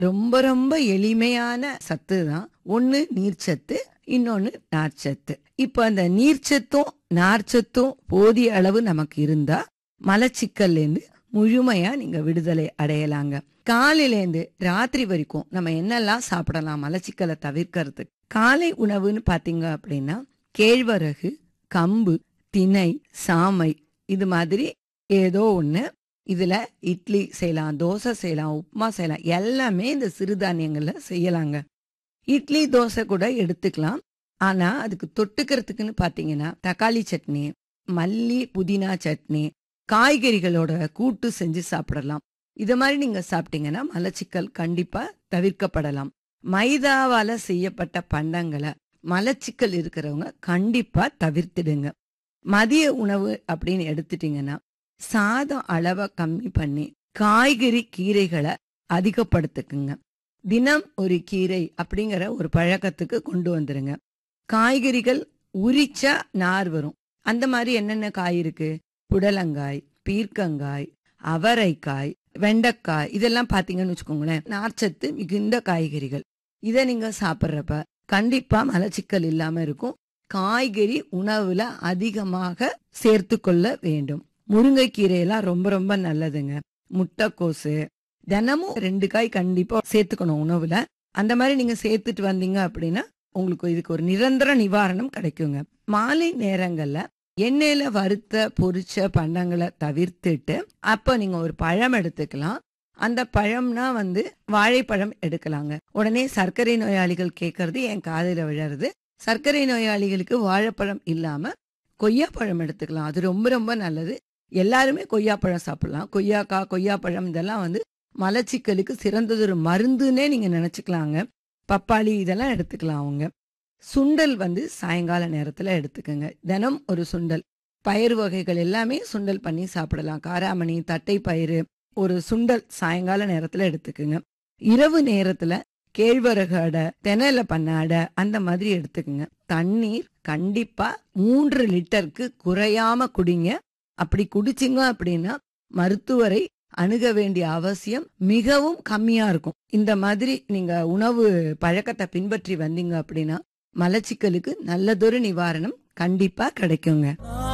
ரொம்ப ரொம்ப எளிமையான சத்து தான் ஒன்னு நீர்ச்சத்து இன்னொன்னு நார்ச்சத்து இப்ப அந்த நீர்ச்சத்தும் நார்ச்சத்தும் போதிய அளவு நமக்கு இருந்தா மலச்சிக்கல்ல இருந்து முழுமையா நீங்க விடுதலை அடையலாங்க காலையிலேருந்து ராத்திரி வரைக்கும் நம்ம என்னெல்லாம் சாப்பிடலாம் மலச்சிக்கலை தவிர்க்கிறதுக்கு காலை உணவுன்னு பாத்தீங்க அப்படின்னா கேழ்வரகு கம்பு திணை சாமை இது மாதிரி ஏதோ ஒண்ணு இதுல இட்லி செய்யலாம் தோசை செய்யலாம் உப்புமா செய்யலாம் எல்லாமே இந்த சிறுதானியங்கள்ல செய்யலாங்க இட்லி தோசை கூட எடுத்துக்கலாம் ஆனா அதுக்கு தொட்டுக்கிறதுக்குன்னு பாத்தீங்கன்னா தக்காளி சட்னி மல்லி புதினா சட்னி காய்கறிகளோட கூட்டு செஞ்சு சாப்பிடலாம் இது மாதிரி நீங்க சாப்பிட்டீங்கன்னா மலச்சிக்கல் கண்டிப்பா தவிர்க்கப்படலாம் மைதாவால செய்யப்பட்ட பண்டங்களை மலச்சிக்கல் இருக்கிறவங்க கண்டிப்பா தவிர்த்திடுங்க மதிய உணவு அப்படின்னு எடுத்துட்டீங்கன்னா சாதம் அளவை கம்மி பண்ணி காய்கறி கீரைகளை அதிகப்படுத்துக்குங்க தினம் ஒரு கீரை அப்படிங்கிற ஒரு பழக்கத்துக்கு கொண்டு வந்துருங்க காய்கறிகள் உரிச்சா நார் வரும் அந்த மாதிரி என்னென்ன காய் இருக்கு புடலங்காய் பீர்க்கங்காய் அவரைக்காய் வெண்டைக்காய் இதெல்லாம் பாத்தீங்கன்னு வச்சுக்கோங்களேன் நார்ச்சத்து மிகுந்த காய்கறிகள் இதை நீங்க சாப்பிட்றப்ப கண்டிப்பா மலச்சிக்கல் இல்லாம இருக்கும் காய்கறி உணவுல அதிகமாக சேர்த்து கொள்ள வேண்டும் முருங்கைக்கீரையெல்லாம் ரொம்ப ரொம்ப நல்லதுங்க முட்டைக்கோசு தினமும் ரெண்டு காய் கண்டிப்பா சேர்த்துக்கணும் உணவுல அந்த மாதிரி நீங்க சேர்த்துட்டு வந்தீங்க அப்படின்னா உங்களுக்கு இதுக்கு ஒரு நிரந்தர நிவாரணம் கிடைக்குங்க மாலை நேரங்கள்ல எண்ணெயில வறுத்த பொரிச்ச பண்டங்களை தவிர்த்துட்டு அப்ப நீங்க ஒரு பழம் எடுத்துக்கலாம் அந்த பழம்னா வந்து வாழைப்பழம் எடுக்கலாங்க உடனே சர்க்கரை நோயாளிகள் கேட்கறது என் காதில விழறது சர்க்கரை நோயாளிகளுக்கு வாழைப்பழம் இல்லாம கொய்யாப்பழம் எடுத்துக்கலாம் அது ரொம்ப ரொம்ப நல்லது எல்லாருமே கொய்யாப்பழம் சாப்பிடலாம் கொய்யாக்காய் கொய்யாப்பழம் இதெல்லாம் வந்து மலச்சிக்கலுக்கு சிறந்ததொரு மருந்துன்னே நீங்க நினைச்சுக்கலாங்க பப்பாளி இதெல்லாம் எடுத்துக்கலாம் அவங்க சுண்டல் வந்து சாயங்கால நேரத்துல எடுத்துக்கோங்க தினம் ஒரு சுண்டல் பயிர் வகைகள் எல்லாமே சுண்டல் பண்ணி சாப்பிடலாம் காராமணி தட்டை பயிறு ஒரு சுண்டல் சாயங்கால நேரத்துல எடுத்துக்கோங்க இரவு நேரத்துல கேழ்வரகு அடை தெனல பண்ண அடை அந்த மாதிரி எடுத்துக்கோங்க தண்ணீர் கண்டிப்பா மூன்று லிட்டருக்கு குறையாம குடிங்க அப்படி குடிச்சிங்க அப்படின்னா மருத்துவரை அணுக வேண்டிய அவசியம் மிகவும் கம்மியா இருக்கும் இந்த மாதிரி நீங்க உணவு பழக்கத்தை பின்பற்றி வந்தீங்க அப்படின்னா மலச்சிக்கலுக்கு நல்லதொரு நிவாரணம் கண்டிப்பா கிடைக்குங்க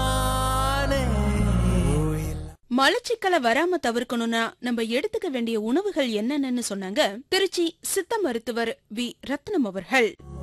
மலச்சிக்கலை வராம தவிர்க்கணும்னா நம்ம எடுத்துக்க வேண்டிய உணவுகள் என்னென்னு சொன்னாங்க திருச்சி சித்த மருத்துவர் வி ரத்னம் அவர்கள்